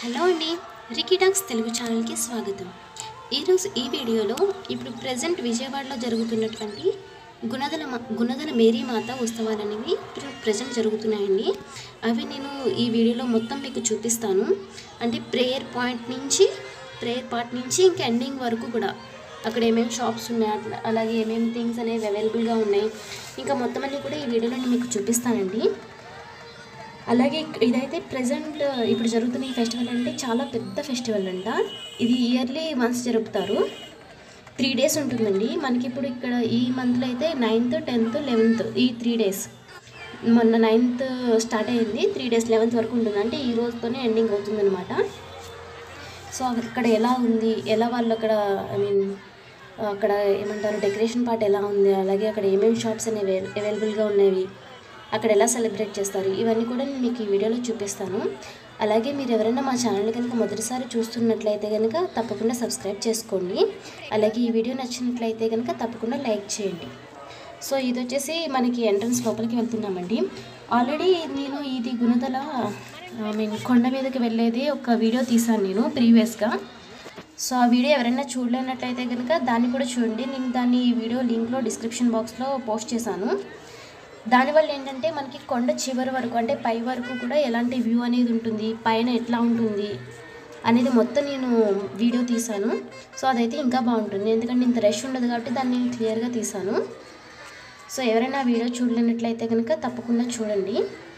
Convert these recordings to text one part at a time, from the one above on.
hello అండి రికీటాక్స్ తెలుగు ఛానల్కి స్వాగతం ఈరోజు ఈ వీడియోలో ఇప్పుడు ప్రజెంట్ విజయవాడలో జరుగుతున్నటువంటి గుణదల మా- గుణదల మేరీ మాత ఉత్సవాలు అనేవి ఇప్పుడు ప్రజెంట్ జరుగుతున్నాయండి అవి నేను ఈ వీడియోలో మొత్తం మీకు చూపిస్తాను అంటే ప్రేయర్ పాయింట్ నుంచి ప్రేయర్ పార్ట్ నుంచి ఇంకా ఎండింగ్ వరకు కూడా అక్కడ ఏమేమి షాప్స్ ఉన్నాయి అట్లా అలాగే ఏమేమి థింగ్స్ అనేవి అవైలబుల్గా ఉన్నాయి ఇంకా మొత్తం అన్నీ కూడా ఈ వీడియోలో నేను మీకు చూపిస్తానండి అలాగే ఇక్- ఇదైతే ప్రజెంట్ ఇప్పుడు జరుగుతున్న ఈ ఫెస్టివల్ అంటే చాలా పెద్ద ఫెస్టివల్ అంట ఇది ఇయర్లీ మంత్స్ జరుపుతారు త్రీ డేస్ ఉంటుందండి మనకి ఇప్పుడు ఇక్కడ ఈ మంత్లో అయితే నైన్త్ టెన్త్ లెవెన్త్ ఈ త్రీ డేస్ మొన్న నైన్త్ స్టార్ట్ అయింది త్రీ డేస్ లెవెన్త్ వరకు ఉంటుంది అంటే ఈ రోజుతోనే ఎండింగ్ అవుతుందన్నమాట సో అక్కడ ఎలా ఉంది ఎలా వాళ్ళు అక్కడ ఐ మీన్ అక్కడ ఏమంటారు డెకరేషన్ పార్ట్ ఎలా ఉంది అలాగే అక్కడ ఏమేమి షాప్స్ అనేవి అవైలబుల్గా ఉన్నవి అక్కడ ఎలా సెలబ్రేట్ చేస్తారు ఇవన్నీ కూడా నేను మీకు ఈ వీడియోలో చూపిస్తాను అలాగే మీరు ఎవరైనా మా ఛానల్ కనుక మొదటిసారి చూస్తున్నట్లయితే కనుక తప్పకుండా సబ్స్క్రైబ్ చేసుకోండి అలాగే ఈ వీడియో నచ్చినట్లయితే కనుక తప్పకుండా లైక్ చేయండి సో ఇది వచ్చేసి మనకి ఎంట్రన్స్ లోపలికి వెళ్తున్నామండి ఆల్రెడీ నేను ఇది గుణదల ఐ మీన్ కొండ మీదకి వెళ్ళేది ఒక వీడియో తీసాను నేను ప్రీవియస్గా సో ఆ వీడియో ఎవరైనా చూడలేనట్లయితే కనుక దాన్ని కూడా చూడండి నేను దాన్ని ఈ వీడియో లింక్లో డిస్క్రిప్షన్ బాక్స్లో పోస్ట్ చేశాను దానివల్ల ఏంటంటే మనకి కొండ చివరి వరకు అంటే పై వరకు కూడా ఎలాంటి వ్యూ అనేది ఉంటుంది పైన ఎట్లా ఉంటుంది అనేది మొత్తం నేను వీడియో తీశాను సో అదైతే ఇంకా బాగుంటుంది ఎందుకంటే ఇంత రష్ ఉండదు కాబట్టి దాన్ని నేను క్లియర్గా తీశాను సో ఎవరైనా ఆ వీడియో చూడలేనట్లయితే కనుక తప్పకుండా చూడండి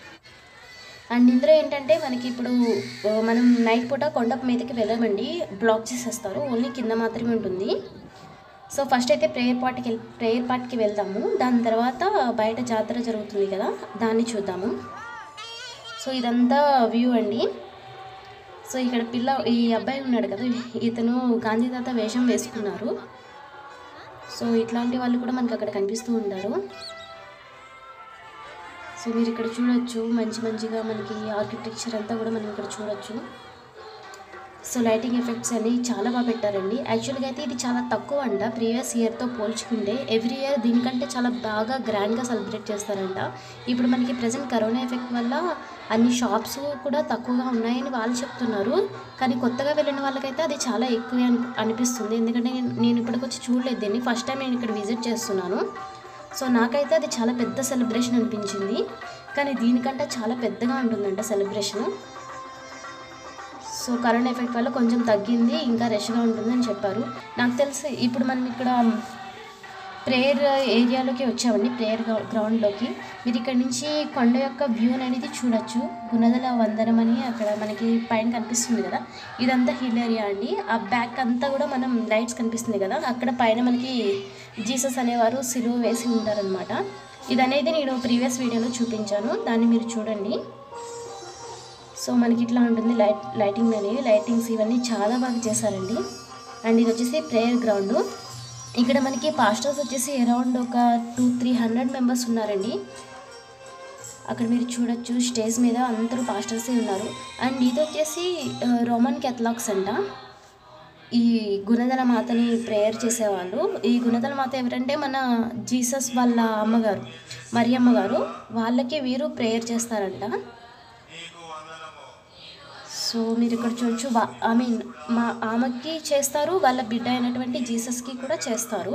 అండ్ ఇందులో ఏంటంటే మనకి ఇప్పుడు ఆ, మనం నైట్ పూట కొండ మీదకి వెళ్ళమండి బ్లాక్ చేసేస్తారు ఓన్లీ కింద మాత్రమే ఉంటుంది సో ఫస్ట్ అయితే ప్రేయర్ పార్ట్కి వెళ్ ప్రేయర్ పార్ట్కి వెళ్దాము దాని తర్వాత బయట జాతర జరుగుతుంది కదా దాన్ని చూద్దాము సో ఇదంతా వ్యూ అండి సో ఇక్కడ పిల్ల ఈ అబ్బాయి ఉన్నాడు కదా ఇతను గాంధీ తాత వేషం వేసుకున్నారు సో ఇట్లాంటి వాళ్ళు కూడా మనకి అక్కడ కనిపిస్తూ ఉంటారు సో మీరు ఇక్కడ చూడొచ్చు మంచి మంచిగా మనకి ఆర్కిటెక్చర్ అంతా కూడా మనం ఇక్కడ చూడొచ్చు సో లైటింగ్ ఎఫెక్ట్స్ అన్ని చాలా బాగా పెట్టారండి యాక్చువల్గా అయితే ఇది చాలా తక్కువ అంట ప్రీవియస్ ఇయర్తో పోల్చుకుంటే ఎవ్రీ ఇయర్ దీనికంటే చాలా బాగా గ్రాండ్గా సెలబ్రేట్ చేస్తారంట ఇప్పుడు మనకి ప్రజెంట్ కరోనా ఎఫెక్ట్ వల్ల అన్ని షాప్స్ కూడా తక్కువగా ఉన్నాయని వాళ్ళు చెప్తున్నారు కానీ కొత్తగా వెళ్ళిన వాళ్ళకైతే అది చాలా ఎక్కువే అని అనిపిస్తుంది ఎందుకంటే నేను నేను ఇప్పటికి వచ్చి చూడలేదు దీన్ని ఫస్ట్ టైం నేను ఇక్కడ విజిట్ చేస్తున్నాను సో నాకైతే అది చాలా పెద్ద సెలబ్రేషన్ అనిపించింది కానీ దీనికంటే చాలా పెద్దగా ఉంటుందంట సెలబ్రేషన్ సో కరోనా ఎఫెక్ట్ వల్ల కొంచెం తగ్గింది ఇంకా రష్గా ఉంటుందని చెప్పారు నాకు తెలిసి ఇప్పుడు మనం ఇక్కడ ప్రేయర్ ఏరియాలోకి వచ్చామండి ప్రేయర్ గ్రౌండ్లోకి మీరు ఇక్కడ నుంచి కొండ యొక్క వ్యూ అనేది చూడొచ్చు గుణదల వందనం అని అక్కడ మనకి పైన కనిపిస్తుంది కదా ఇదంతా హిల్ ఏరియా అండి ఆ బ్యాక్ అంతా కూడా మనం లైట్స్ కనిపిస్తుంది కదా అక్కడ పైన మనకి జీసస్ అనేవారు సిలువ వేసి ఉంటారనమాట ఇది అనేది నేను ప్రీవియస్ వీడియోలో చూపించాను దాన్ని మీరు చూడండి సో మనకి ఇట్లా ఉంటుంది లైట్ లైటింగ్ అనేవి లైటింగ్స్ ఇవన్నీ చాలా బాగా చేశారండి అండ్ ఇది వచ్చేసి ప్రేయర్ గ్రౌండ్ ఇక్కడ మనకి పాస్టర్స్ వచ్చేసి అరౌండ్ ఒక టూ త్రీ హండ్రెడ్ మెంబర్స్ ఉన్నారండి అక్కడ మీరు చూడొచ్చు స్టేజ్ మీద అందరూ పాస్టర్సే ఉన్నారు అండ్ ఇది వచ్చేసి ఆ, రోమన్ కెథలాక్స్ అంట ఈ గుణదల మాతని ప్రేయర్ చేసేవాళ్ళు ఈ గుణదల మాత ఎవరంటే మన జీసస్ వాళ్ళ అమ్మగారు మరి అమ్మగారు వాళ్ళకి వీరు ప్రేయర్ చేస్తారంట సో మీరు ఇక్కడ చూడొచ్చు ఐ మీన్ మా ఆమెకి చేస్తారు వాళ్ళ బిడ్డ అయినటువంటి జీసస్కి కూడా చేస్తారు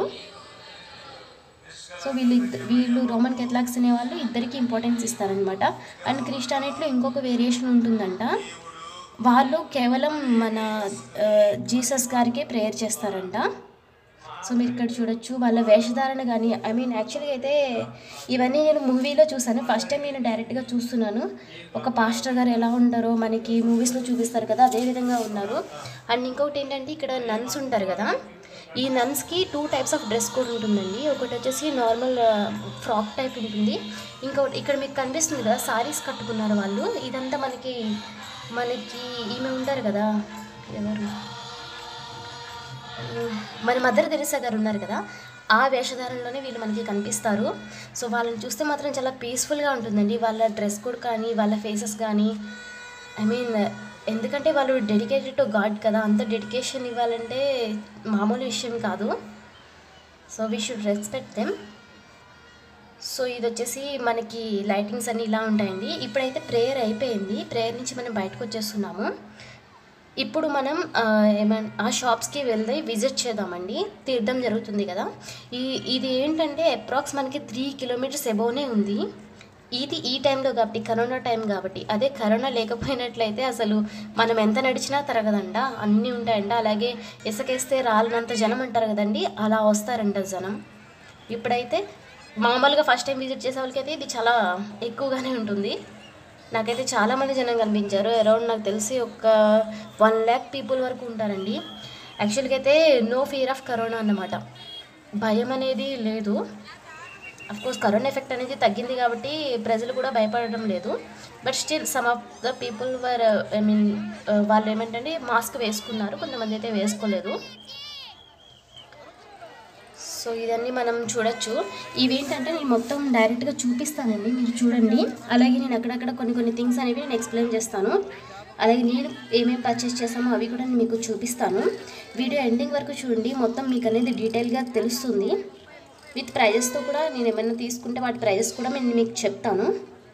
సో వీళ్ళు ఇద్ద- వీళ్ళు రోమన్ కెథలాక్స్ అనే వాళ్ళు ఇద్దరికి ఇంపార్టెన్స్ ఇస్తారనమాట అండ్ క్రిస్టియానిటీలో ఇంకొక వేరియేషన్ ఉంటుందంట వాళ్ళు కేవలం మన ఆ, జీసస్ గారికే ప్రేయర్ చేస్తారంట సో మీరు ఇక్కడ చూడొచ్చు వాళ్ళ వేషధారణ కానీ ఐ మీన్ యాక్చువల్గా అయితే ఇవన్నీ నేను మూవీలో చూసాను ఫస్ట్ టైం నేను డైరెక్ట్గా చూస్తున్నాను ఒక పాస్టర్ గారు ఎలా ఉంటారో మనకి మూవీస్లో చూపిస్తారు కదా అదే విధంగా ఉన్నారు అండ్ ఇంకొకటి ఏంటంటే ఇక్కడ నన్స్ ఉంటారు కదా ఈ నన్స్కి two types of dress code ఉంటుందండి ఒకటి వచ్చేసి నార్మల్ ఫ్రాక్ టైప్ ఉంటుంది ఇంకొకటి ఇక్కడ మీకు కనిపిస్తుంది కదా సారీస్ కట్టుకున్నారు వాళ్ళు ఇదంతా మనకి మనకి ఈమె ఉంటారు కదా ఎవరు మన మదర్ తెరిసా గారు ఉన్నారు కదా ఆ వేషధారణలోనే వీళ్ళు మనకి కనిపిస్తారు సో వాళ్ళని చూస్తే మాత్రం చాలా పీస్ఫుల్గా ఉంటుందండి వాళ్ళ డ్రెస్ కోడ్ కానీ వాళ్ళ ఫేసెస్ కానీ ఐ మీన్ ఎందుకంటే వాళ్ళు డెడికేటెడ్ టు గాడ్ కదా అంత డెడికేషన్ ఇవ్వాలంటే మామూలు విషయం కాదు so we should respect them so ఇది వచ్చేసి మనకి లైటింగ్స్ అన్నీ ఇలా ఉంటాయండి ఇప్పుడైతే ప్రేయర్ అయిపోయింది ప్రేయర్ నుంచి మనం బయటకు వచ్చేస్తున్నాము ఇప్పుడు మనం ఏమన్ ఆ షాప్స్కి వెళ్తే విజిట్ చేద్దామండి తీర్థం జరుగుతుంది కదా ఈ ఇది ఏంటంటే అప్రాక్స్ మనకి త్రీ కిలోమీటర్స్ ఎబోనే ఉంది ఇది ఈ టైంలో కాబట్టి కరోనా టైం కాబట్టి అదే కరోనా లేకపోయినట్లయితే అసలు మనం ఎంత నడిచినా తరగదంట అన్నీ ఉంటాయంట అలాగే ఇసుకేస్తే రాలినంత జనం అంటారు కదండి అలా వస్తారంట జనం ఇప్పుడైతే మామూలుగా ఫస్ట్ టైం విజిట్ చేసే వాళ్ళకైతే ఇది చాలా ఎక్కువగానే ఉంటుంది నాకైతే చాలామంది జనం కనిపించారు అరౌండ్ నాకు తెలిసి ఒక వన్ ల్యాక్ పీపుల్ వరకు ఉంటారండి యాక్చువల్గా అయితే నో ఫియర్ ఆఫ్ కరోనా అన్నమాట భయం అనేది లేదు అఫ్ కోర్స్ కరోనా ఎఫెక్ట్ అనేది తగ్గింది కాబట్టి ప్రజలు కూడా భయపడడం లేదు but still some of the people were I mean వాళ్ళు ఏమంటే మాస్క్ వేసుకున్నారు కొంతమంది అయితే వేసుకోలేదు సో ఇదన్నీ మనం చూడొచ్చు ఇవి ఏంటంటే నేను మొత్తం డైరెక్ట్గా చూపిస్తానండి మీరు చూడండి అలాగే నేను అక్కడక్కడ కొన్ని కొన్ని థింగ్స్ అనేవి నేను ఎక్స్ప్లెయిన్ చేస్తాను అలాగే నేను ఏమేమి పర్చేస్ చేస్తామో అవి కూడా నేను మీకు చూపిస్తాను వీడియో ఎండింగ్ వరకు చూడండి మొత్తం మీకు అనేది డీటెయిల్గా తెలుస్తుంది విత్ ప్రైజెస్తో కూడా నేను ఏమైనా తీసుకుంటే వాటి ప్రైజెస్ కూడా నేను మీకు చెప్తాను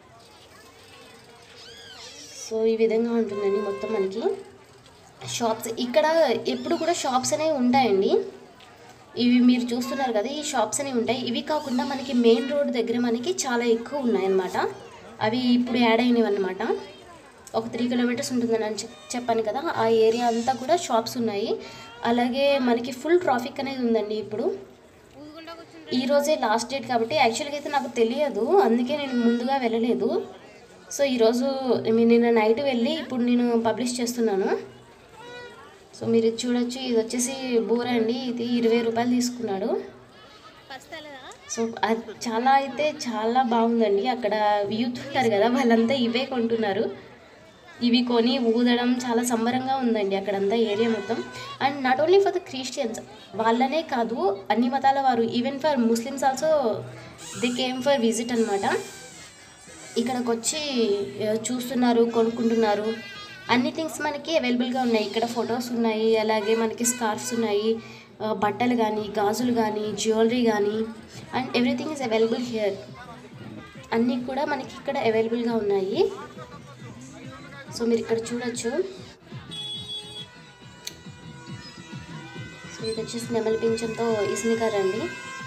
సో ఈ విధంగా ఉంటుందండి మొత్తం మనకి షాప్స్ ఇక్కడ ఎప్పుడు కూడా షాప్స్ అనేవి ఉంటాయండి ఇవి మీరు చూస్తున్నారు కదా ఈ షాప్స్ అనేవి ఉంటాయి ఇవి కాకుండా మనకి మెయిన్ రోడ్ దగ్గర మనకి చాలా ఎక్కువ ఉన్నాయన్నమాట అవి ఇప్పుడు యాడ్ అయినవి అనమాట ఒక త్రీ కిలోమీటర్స్ ఉంటుందని అని చెప్- చెప్పాను కదా ఆ ఏరియా అంతా కూడా షాప్స్ ఉన్నాయి అలాగే మనకి ఫుల్ ట్రాఫిక్ అనేది ఉందండి ఇప్పుడు ఈ రోజే లాస్ట్ డేట్ కాబట్టి యాక్చువల్గా అయితే నాకు తెలియదు అందుకే నేను ముందుగా వెళ్ళలేదు సో ఈరోజు I mean, నిన్న నైట్ వెళ్ళి ఇప్పుడు నేను పబ్లిష్ చేస్తున్నాను సో మీరు ఇది చూడొచ్చు ఇది వచ్చేసి బూర అండి ఇది ఇరవై రూపాయలు తీసుకున్నాడు సో అది చాలా అయితే చాలా బాగుందండి అక్కడ యూత్ ఉంటారు కదా వాళ్ళంతా ఇవే కొంటున్నారు ఇవి కొని ఊదడం చాలా సంబరంగా ఉందండి అక్కడంతా ఏరియా మొత్తం and not only for the Christians వాళ్ళనే కాదు అన్ని మతాల వారు even for Muslims also they came for visit అనమాట ఇక్కడికి వచ్చి ఆ, చూస్తున్నారు కొనుక్కుంటున్నారు అన్ని థింగ్స్ మనకి అవైలబుల్గా ఉన్నాయి ఇక్కడ ఫొటోస్ ఉన్నాయి అలాగే మనకి స్కార్ఫ్స్ ఉన్నాయి ఆ, బట్టలు కానీ గాజులు కానీ జ్యువెలరీ కానీ and everything is available here అన్నీ కూడా మనకి ఇక్కడ అవైలబుల్గా ఉన్నాయి సో మీరు ఇక్కడ చూడొచ్చు సో ఇది వచ్చేసి నెమలి పింఛంతో ఇస్నికర్ అండి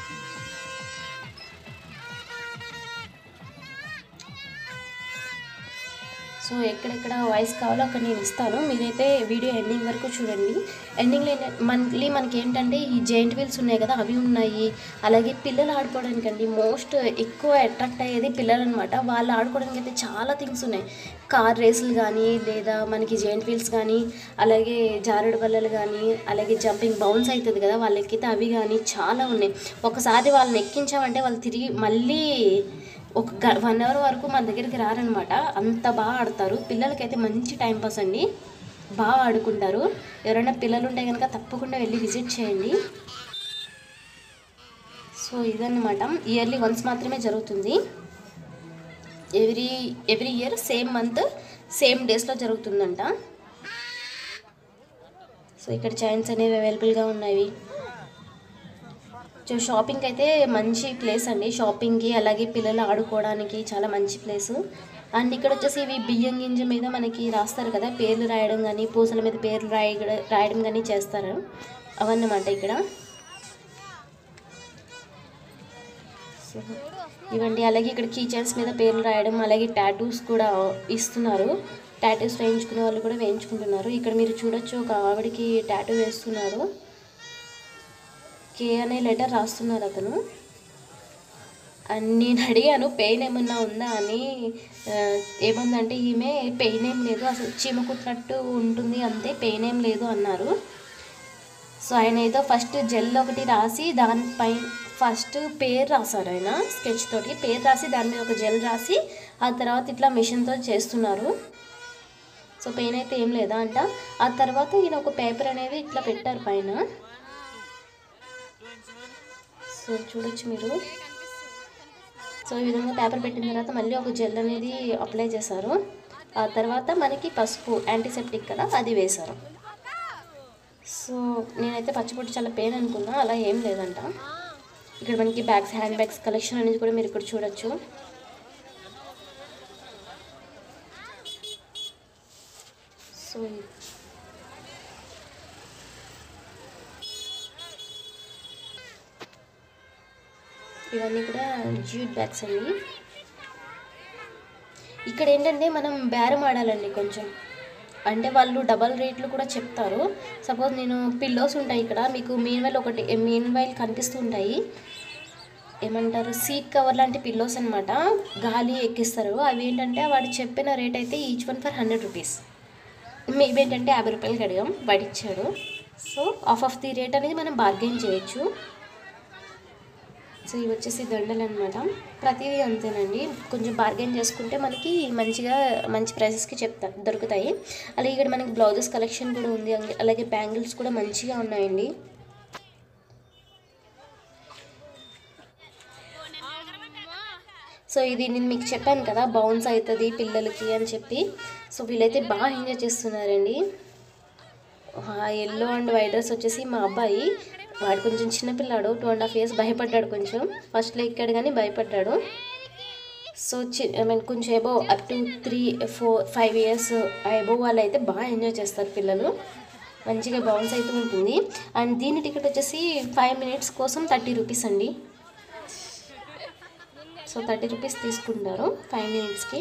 సో ఎక్కడెక్కడ వాయిస్ కావాలో అక్కడ నేను ఇస్తాను మీరైతే వీడియో ఎండింగ్ వరకు చూడండి ఎండింగ్లో మళ్ళీ మనకి ఏంటంటే ఈ జైంట్ వీల్స్ ఉన్నాయి కదా అవి ఉన్నాయి అలాగే పిల్లలు ఆడుకోవడానికి అండి మోస్ట్ ఎక్కువ అట్రాక్ట్ అయ్యేది పిల్లలు అనమాట వాళ్ళు ఆడుకోవడానికి అయితే చాలా థింగ్స్ ఉన్నాయి కార్ రేసులు కానీ లేదా మనకి జైంట్ వీల్స్ కానీ అలాగే జారుడు బల్లలు కానీ అలాగే జంపింగ్ బౌన్స్ అవుతుంది కదా వాళ్ళు ఎక్కితే అవి కానీ చాలా ఉన్నాయి ఒకసారి వాళ్ళని ఎక్కించామంటే వాళ్ళు తిరిగి మళ్ళీ ఒక గ వన్ అవర్ వరకు మన దగ్గరికి రారనమాట అంత బాగా ఆడతారు పిల్లలకైతే మంచి టైం పాస్ అండి బాగా ఆడుకుంటారు ఎవరైనా పిల్లలు ఉంటే కనుక తప్పకుండా వెళ్ళి విజిట్ చేయండి సో ఇదన్నమాట ఇయర్లీ వన్స్ మాత్రమే జరుగుతుంది every every year same month same డేస్లో జరుగుతుందంట సో ఇక్కడ చైన్స్ అనేవి అవైలబుల్గా ఉన్నాయి సో షాపింగ్ అయితే మంచి ప్లేస్ అండి షాపింగ్కి అలాగే పిల్లలు ఆడుకోవడానికి చాలా మంచి ప్లేస్ అండ్ ఇక్కడ వచ్చేసి ఇవి బియ్యం గింజ మీద మనకి రాస్తారు కదా పేర్లు రాయడం కానీ పూసల మీద పేర్లు రాయ రాయడం కానీ చేస్తారు అవన్నమాట ఇక్కడ సో ఇవండి అలాగే ఇక్కడ కీచైన్స్ మీద పేర్లు రాయడం అలాగే టాటూస్ కూడా ఇస్తున్నారు టాటూస్ వేయించుకునే వాళ్ళు కూడా వేయించుకుంటున్నారు ఇక్కడ మీరు చూడొచ్చు ఒక ఆవిడకి టాటూ వేస్తున్నారు కే అనే లెటర్ రాస్తున్నారు అతను అండ్ నేను అడిగాను పెయిన్ ఏమన్నా ఉందా అని ఆ, ఏముందంటే ఈమె పెయిన్ ఏం లేదు అసలు చీమ కుట్టినట్టు ఉంటుంది అంతే పెయిన్ ఏం లేదు అన్నారు సో ఆయన ఏదో ఫస్ట్ జెల్ ఒకటి రాసి దానిపై ఫస్ట్ పేరు రాశారు ఆయన స్కెచ్ తోటి పేరు రాసి దాని మీద ఒక జెల్ రాసి ఆ తర్వాత ఇట్లా మిషన్తో చేస్తున్నారు సో పెయిన్ అయితే ఏం లేదా అంట ఆ తర్వాత ఈయన ఒక పేపర్ అనేది ఇట్లా పెట్టారు పైన సో చూడొచ్చు మీరు సో ఈ విధంగా పేపర్ పెట్టిన తర్వాత మళ్ళీ ఒక జెల్ అనేది అప్లై చేశారు ఆ తర్వాత మనకి పసుపు యాంటీసెప్టిక్ కదా అది వేశారు సో నేనైతే పచ్చిపొట్టు చాలా పెయిన్ అనుకున్నా అలా ఏం లేదంట ఇక్కడ మనకి బ్యాగ్స్ హ్యాండ్ బ్యాగ్స్ కలెక్షన్ అనేది కూడా మీరు ఇక్కడ చూడొచ్చు సో ఇవన్నీ కూడా జ్యూట్ బ్యాగ్స్ అండి ఇక్కడ ఏంటంటే మనం బేరం ఆడాలండి కొంచెం అంటే వాళ్ళు డబల్ రేట్లు కూడా చెప్తారు సపోజ్ నేను పిల్లోస్ ఉంటాయి ఇక్కడ మీకు మీన్ వైల్ ఒకటి మీన్ వైల్ కనిపిస్తూ ఉంటాయి ఏమంటారు సీట్ కవర్ లాంటి పిల్లోస్ అనమాట గాలి ఎక్కిస్తారు అవి ఏంటంటే వాడు చెప్పిన రేట్ అయితే each one for hundred rupees maybe ఏంటంటే యాభై రూపాయలకి అడిగాం వాడు ఇచ్చాడు so half half the rate అనేది మనం బార్గెన్ చేయొచ్చు సో ఇవి వచ్చేసి దండలు అనమాట ప్రతిదీ అంతేనండి కొంచెం బార్గెన్ చేసుకుంటే మనకి మంచిగా మంచి ప్రైసెస్కి చెప్తా దొరుకుతాయి అలాగే ఇక్కడ మనకి బ్లౌజెస్ కలెక్షన్ కూడా ఉంది అంగ- అలాగే బ్యాంగిల్స్ కూడా మంచిగా ఉన్నాయండి సో ఇది నేను మీకు చెప్పాను కదా బౌన్స్ అవుతుంది పిల్లలకి అని చెప్పి సో వీళ్ళైతే బాగా ఎంజాయ్ చేస్తున్నారండి ఎల్లో అండ్ వైట్ డ్రెస్ వచ్చేసి మా అబ్బాయి వాడు కొంచెం చిన్నపిల్లాడు టూ అండ్ హాఫ్ ఇయర్స్ భయపడ్డాడు కొంచెం ఫస్ట్లో ఎక్కాడు కానీ భయపడ్డాడు సో చి ఐ మీన్ కొంచెం above up to three four five years above వాళ్ళు అయితే బాగా ఎంజాయ్ చేస్తారు పిల్లలు మంచిగా బౌన్స్ అవుతూ ఉంటుంది అండ్ దీని టికెట్ వచ్చేసి ఫైవ్ మినిట్స్ కోసం థర్టీ రూపీస్ అండి సో థర్టీ రూపీస్ తీసుకుంటారు ఫైవ్ మినిట్స్కి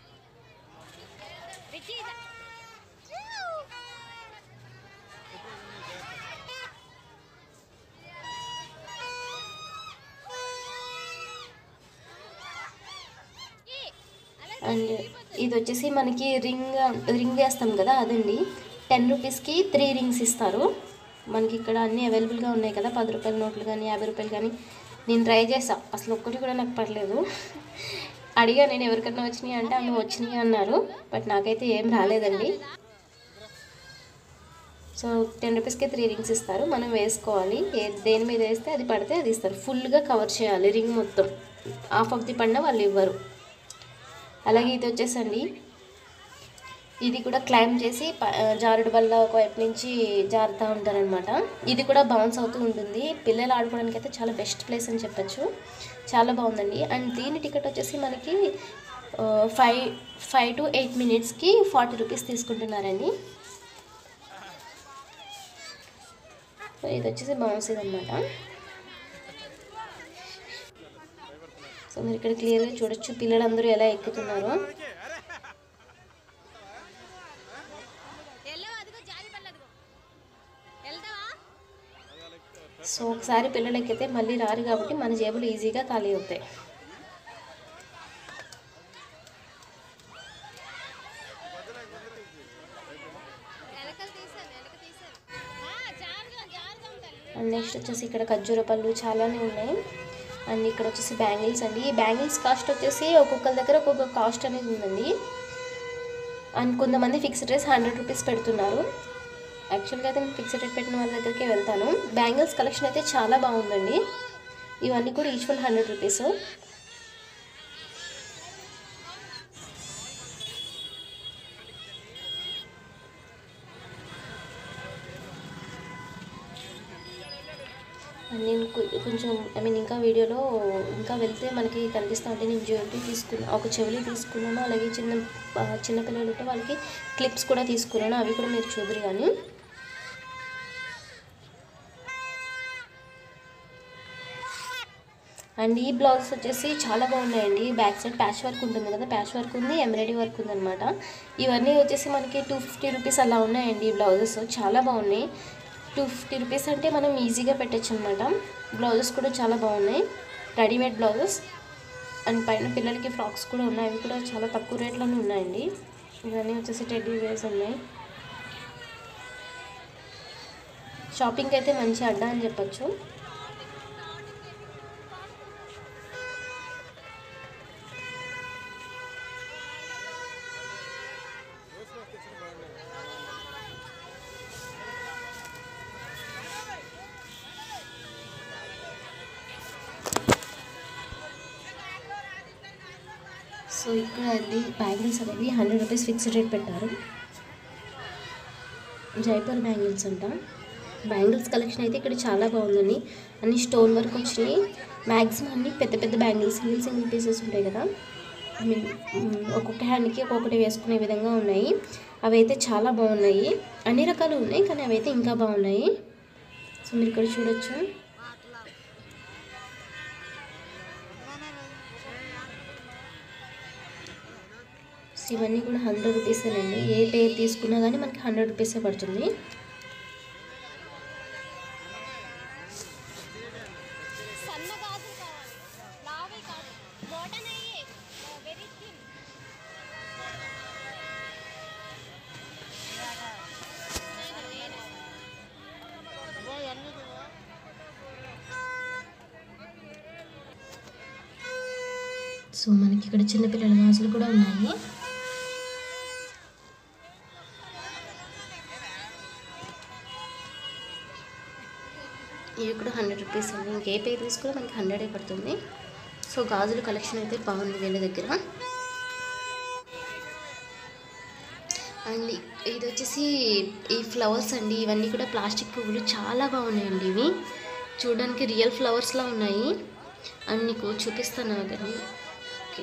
అండ్ ఇది వచ్చేసి మనకి రింగ్ రింగ్ వేస్తాం కదా అదండి టెన్ రూపీస్కి త్రీ రింగ్స్ ఇస్తారు మనకి ఇక్కడ అన్నీ అవైలబుల్గా ఉన్నాయి కదా పది రూపాయల నోట్లు కానీ యాభై రూపాయలు కానీ నేను ట్రై చేసా అసలు ఒక్కటి కూడా నాకు పడలేదు అడిగా నేను ఎవరికన్నా వచ్చినాయి అంటే అవి వచ్చినాయి అన్నారు బట్ నాకైతే ఏం రాలేదండి సో టెన్ రూపీస్కి త్రీ రింగ్స్ ఇస్తారు మనం వేసుకోవాలి ఏ దేని మీద వేస్తే అది పడితే అది ఇస్తారు ఫుల్గా కవర్ చేయాలి రింగ్ మొత్తం హాఫ్ ఆఫ్ ది పడిన వాళ్ళు ఇవ్వరు అలాగే ఇది వచ్చేసండి ఇది కూడా క్లైమ్ చేసి ప- జారుడు వల్ల ఒకవైపు నుంచి జారుతూ ఉంటారనమాట ఇది కూడా బౌన్స్ అవుతూ ఉంటుంది పిల్లలు ఆడుకోవడానికి అయితే చాలా బెస్ట్ ప్లేస్ అని చెప్పొచ్చు చాలా బాగుందండి అండ్ దీని టికెట్ వచ్చేసి మనకి ఫైవ్ ఫైవ్ టు ఎయిట్ మినిట్స్కి ఫార్టీ రూపీస్ తీసుకుంటున్నారండి సో ఇది వచ్చేసి బౌన్స్ అనమాట సో మీరు ఇక్కడ క్లియర్గా చూడొచ్చు పిల్లలందరూ ఎలా ఎక్కుతున్నారో సో ఒకసారి పిల్లలు ఎక్కితే మళ్ళీ రారు కాబట్టి మన జేబులు ఈజీగా ఖాళీ అవుతాయి అండ్ నెక్స్ట్ వచ్చేసి ఇక్కడ ఖర్జూర పళ్ళు చాలానే ఉన్నాయి అండ్ ఇక్కడ వచ్చేసి బ్యాంగిల్స్ అండి ఈ బ్యాంగిల్స్ కాస్ట్ వచ్చేసి ఒక్కొక్కరి దగ్గర ఒక్కొక్క కాస్ట్ అనేది ఉందండి అండ్ కొంతమంది ఫిక్స్డ్ రేస్ హండ్రెడ్ రూపీస్ పెడుతున్నారు యాక్చువల్గా అయితే నేను ఫిక్స్డ్ రేట్ పెట్టిన వాళ్ళ దగ్గరికి వెళ్తాను బ్యాంగిల్స్ కలెక్షన్ అయితే చాలా బాగుందండి ఇవన్నీ కూడా each one hundred rupees and నేను కొ- కొంచెం ఐ మీన్ ఇంకా వీడియోలో ఇంకా వెళ్తే మనకి కనిపిస్తూ ఉంటే నేను జ్యువెలరీ తీసుకున్నాను ఒక చెవులి తీసుకున్నాను అలాగే చిన్న ఆ, చిన్న పిల్లలు ఉంటే వాళ్ళకి క్లిప్స్ కూడా తీసుకున్నాను అవి కూడా మీరు చూద్దరు కానీ అండ్ ఈ బ్లౌజెస్ వచ్చేసి చాలా బాగున్నాయండి బ్యాక్ సైడ్ ప్యాచ్ వర్క్ ఉంటుంది కదా ప్యాచ్ వర్క్ ఉంది ఎంబ్రాయిడరీ వర్క్ ఉంది అనమాట ఇవన్నీ వచ్చేసి మనకి టూ ఫిఫ్టీ రూపీస్ అలా ఉన్నాయండి ఈ బ్లౌజెస్ చాలా బాగున్నాయి టూ ఫిఫ్టీ రూపీస్ అంటే మనం ఈజీగా పెట్టచ్చు అనమాట బ్లౌజెస్ కూడా చాలా బాగున్నాయి రెడీమేడ్ బ్లౌజెస్ అండ్ పైన పిల్లలకి ఫ్రాక్స్ కూడా ఉన్నాయి అవి కూడా చాలా తక్కువ రేట్లోనే ఉన్నాయండి ఇవన్నీ వచ్చేసి టెడ్డీ వేర్స్ ఉన్నాయి షాపింగ్కి అయితే మంచి అడ్డా అని చెప్పొచ్చు సో ఇక్కడ అండి బ్యాంగిల్స్ అనేవి హండ్రెడ్ రూపీస్ ఫిక్స్డ్ రేట్ పెట్టారు జైపూర్ బ్యాంగిల్స్ అంట బ్యాంగిల్స్ కలెక్షన్ అయితే ఇక్కడ చాలా బాగుందండి అన్ని స్టోన్ వర్క్ వచ్చినాయి మ్యాక్సిమం అన్ని పెద్ద పెద్ద బ్యాంగిల్స్ సింగిల్ సింగిల్ పీసెస్ ఉంటాయి కదా ఐ మీన్ ఒక్కొక్క హ్యాండ్కి ఒక్కొక్కటి వేసుకునే విధంగా ఉన్నాయి అవి అయితే చాలా బాగున్నాయి అన్ని రకాలు ఉన్నాయి కానీ అవి అయితే ఇంకా బాగున్నాయి సో మీరు ఇక్కడ చూడొచ్చు ఇవన్నీ కూడా హండ్రెడ్ రూపీసేనండి ఏ పేరు తీసుకున్నా కానీ మనకి హండ్రెడ్ రూపీసే పడుతుంది సన్న గాజులు కావాలి లావే కాదు మోడర్న్ అయ్యే వెరీ థిన్ సో మనకి ఇక్కడ చిన్నపిల్లల గాజులు కూడా ఉన్నాయి ఇవి కూడా హండ్రెడ్ రూపీస్ అండి ఇంకే పేరు తీసుకున్నా మనకి హండ్రెడే పడుతుంది సో గాజుల కలెక్షన్ అయితే బాగుంది వీళ్ళ దగ్గర అండ్ ఇది వచ్చేసి ఈ ఫ్లవర్స్ అండి ఇవన్నీ కూడా ప్లాస్టిక్ పువ్వులు చాలా బాగున్నాయండి ఇవి చూడడానికి రియల్ ఫ్లవర్స్లా ఉన్నాయి అండ్ నీకు చూపిస్తాను కానీ ఓకే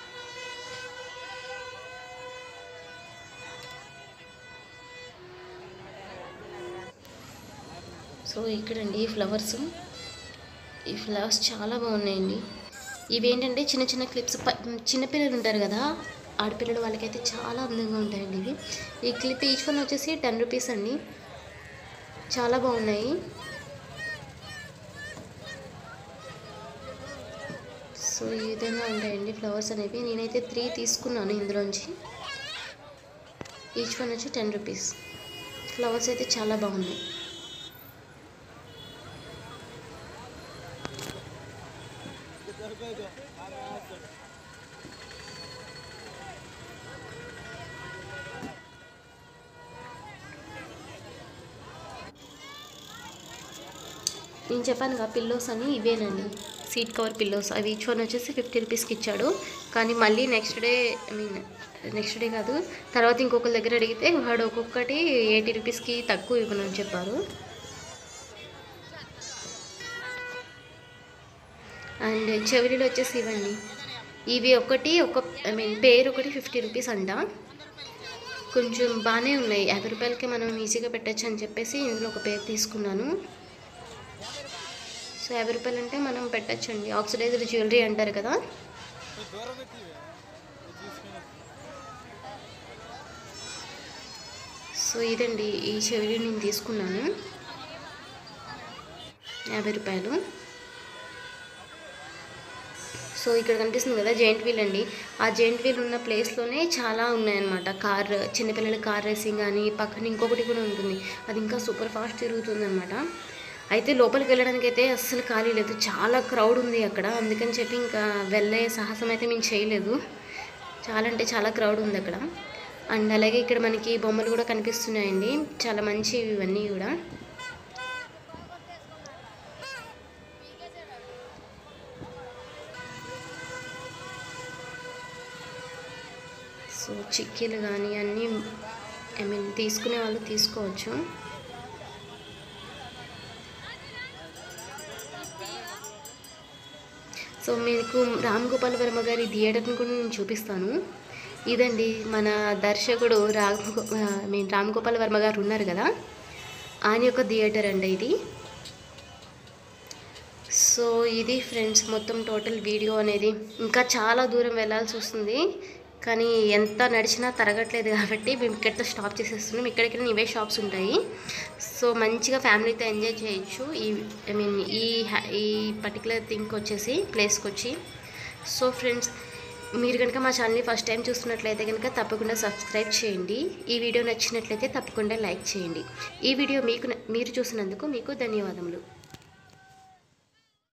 సో ఇక్కడండి ఈ ఫ్లవర్స్ ఈ ఫ్లవర్స్ చాలా బాగున్నాయండి ఇవేంటంటే చిన్న చిన్న క్లిప్స్ ప- చిన్నపిల్లలు ఉంటారు కదా ఆడపిల్లలు వాళ్ళకైతే చాలా అందంగా ఉంటాయండి ఇవి ఈ క్లిప్ ఈచ్ వన్ వచ్చేసి టెన్ రూపీస్ అండి చాలా బాగున్నాయి సో ఈ విధంగా ఉంటాయండి ఫ్లవర్స్ అనేవి నేనైతే త్రీ తీసుకున్నాను ఇందులోంచి ఈచ్ వన్ వచ్చి టెన్ రూపీస్ ఫ్లవర్స్ అయితే చాలా బాగున్నాయి నేను చెప్పాను కదా పిల్లోస్ అని ఇవేనండి సీట్ కవర్ పిల్లోస్ అవి ఈచ్ వన్ వచ్చేసి ఫిఫ్టీ రూపీస్కి ఇచ్చాడు కానీ మళ్ళీ next day I mean next day కాదు తర్వాత ఇంకొకరి దగ్గర అడిగితే వాడు ఒక్కొక్కటి ఎయిటీ రూపీస్కి తక్కువ ఇవ్వనని చెప్పారు అండ్ చెవిలీలు వచ్చేసి ఇవ్వండి ఇవి ఒకటి ఒక ఐ మీన్ పేరు ఒకటి ఫిఫ్టీ రూపీస్ అంట కొంచెం బాగానే ఉన్నాయి యాభై రూపాయలకి మనం ఈజీగా పెట్టచ్చు అని చెప్పేసి ఇందులో ఒక పేరు తీసుకున్నాను సో యాభై రూపాయలు అంటే మనం పెట్టచ్చండి ఆక్సిడైజ్డ్ జ్యువెలరీ అంటారు కదా సో ఇదండి ఈ చెవిలి నేను తీసుకున్నాను యాభై రూపాయలు సో ఇక్కడ కనిపిస్తుంది కదా జెయింట్ వీల్ అండి ఆ జెయింట్ వీల్ ఉన్న ప్లేస్లోనే చాలా ఉన్నాయన్నమాట కార్ చిన్నపిల్లల కార్ రేసింగ్ కానీ పక్కన ఇంకొకటి కూడా ఉంటుంది అది ఇంకా సూపర్ ఫాస్ట్ తిరుగుతుంది అనమాట అయితే లోపలికి వెళ్ళడానికి అయితే అస్సలు ఖాళీ లేదు చాలా క్రౌడ్ ఉంది అక్కడ అందుకని చెప్పి ఇంకా వెళ్ళే సాహసం అయితే మేము చేయలేదు చాలా అంటే చాలా క్రౌడ్ ఉంది అక్కడ అండ్ అలాగే ఇక్కడ మనకి బొమ్మలు కూడా కనిపిస్తున్నాయండి చాలా మంచి ఇవన్నీ కూడా సో చిక్కీలు కానీ అన్నీ ఐ మీన్ తీసుకునే వాళ్ళు తీసుకోవచ్చు సో మీకు రామ్ గోపాల్ వర్మ గారి థియేటర్ని కూడా నేను చూపిస్తాను ఇదండి మన దర్శకుడు రామ్ ఐ మీన్ రామ్ గోపాల్ వర్మ గారు ఉన్నారు కదా ఆయన యొక్క థియేటర్ అండి ఇది సో ఇది ఫ్రెండ్స్ మొత్తం టోటల్ వీడియో అనేది ఇంకా చాలా దూరం వెళ్ళాల్సి వస్తుంది కానీ ఎంత నడిచినా తరగట్లేదు కాబట్టి మేము ఇక్కడితో స్టాప్ చేసేస్తున్నాం ఇక్కడిక్కడ ఇవే షాప్స్ ఉంటాయి సో మంచిగా ఫ్యామిలీతో ఎంజాయ్ చేయొచ్చు ఈ ఐ మీన్ ఈ హ్యా- ఈ పర్టికులర్ థింగ్కి వచ్చేసి ప్లేస్కి వచ్చి సో ఫ్రెండ్స్ మీరు కనుక మా ఛానల్ని ఫస్ట్ టైం చూస్తున్నట్లయితే కనుక తప్పకుండా సబ్స్క్రైబ్ చేయండి ఈ వీడియో నచ్చినట్లయితే తప్పకుండా లైక్ చేయండి ఈ వీడియో మీకు న- మీరు చూసినందుకు మీకు ధన్యవాదములు